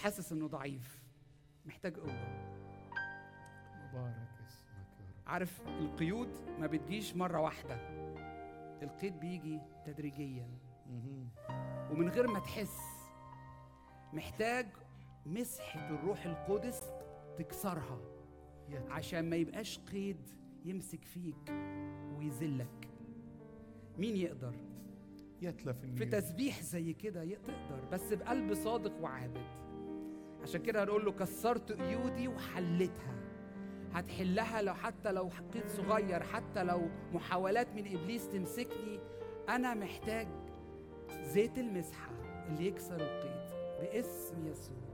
حاسس انه ضعيف محتاج قوه مبارك اسمك يا رب عارف القيود ما بتجيش مره واحده القيد بيجي تدريجيا مهم. ومن غير ما تحس محتاج مسحه الروح القدس تكسرها يا عشان ما يبقاش قيد يمسك فيك ويذلك مين يقدر يتلف في النير تسبيح زي كده ي- تقدر بس بقلب صادق وعابد عشان كده هنقول له كسرت قيودي وحلتها هتحلها لو حتى لو قيد صغير حتى لو محاولات من ابليس تمسكني انا محتاج زيت المسحه اللي يكسر القيد باسم يسوع